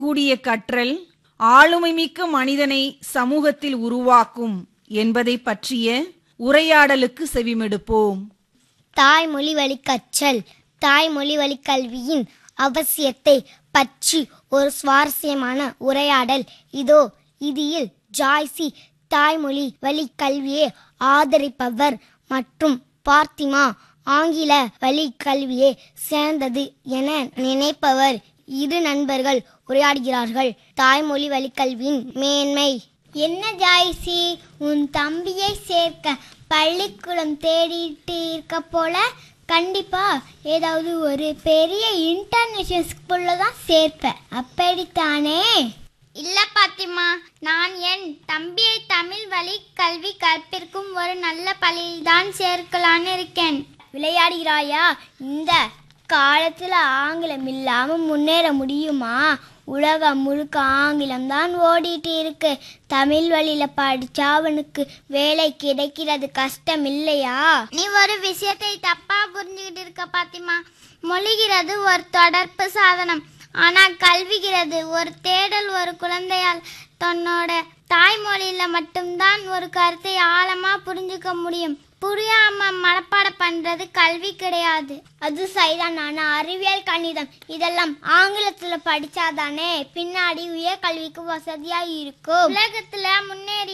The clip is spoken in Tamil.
கூடிய கற்றல் ஆளுமைமிக்க மனிதனை சமூகத்தில் உருவாக்கும் என்பதை பற்றிய உரையாடலுக்கு செவிமெடுப்போம் தாய்மொழி வழி கற்றல் தாய்மொழி வழி கல்வியின் அவசியத்தை பற்றி ஒரு சுவாரஸ்யமான உரையாடல் இதோ இதில் ஜாய்சி தாய்மொழி வழி கல்வியை ஆதரிப்பவர் மற்றும் பார்த்திமா ஆங்கில வழி கல்வியை சேர்ந்தது என நினைப்பவர் இரு நண்பர்கள் உரையாடுகிறார்கள் தாய்மொழி வழி கல்வியின் மேன்மை என்ன ஜாய்சி உன் தம்பியை சேர்க்க பள்ளிக்கூடம் தேடிட்டு இருக்க போல கண்டிப்பா ஏதாவது ஒரு பெரிய இன்டர்நேஷனல் ஸ்கூல்ல தான் சேர்ப்ப அப்படித்தானே இல்ல பாத்திமா நான் என் தம்பியை தமிழ் வழி கல்வி கற்பிற்கும் ஒரு நல்ல பள்ளியில்தான் சேர்க்கலான்னு இருக்கேன் விளையாடுகிறாயா இந்த காலத்துல ஆங்கிலம் இல்லாம முன்னேற முடியுமா உலகம் முழுக்க ஆங்கிலம் தான் ஓடிட்டு இருக்கு தமிழ் வழியில படிச்சா அவனுக்கு வேலை கிடைக்கிறது கஷ்டம் இல்லையா நீ ஒரு விஷயத்தை தப்பா புரிஞ்சுக்கிட்டு இருக்க பாத்திமா மொழிகிறது ஒரு தொடர்பு சாதனம் ஆனா கல்விகிறது ஒரு தேடல் ஒரு குழந்தையால் தன்னோட தாய்மொழியில மட்டும்தான் ஒரு கருத்தை ஆழமா புரிஞ்சுக்க முடியும் புரியாம மனப்பாடம் பண்றது கல்வி கிடையாது அது சரிதான் ஆனா அறிவியல் கணிதம் இதெல்லாம் ஆங்கிலத்துல படிச்சாதானே பின்னாடி உயர்கல்விக்கு வசதியா இருக்கும் உலகத்துல முன்னேறி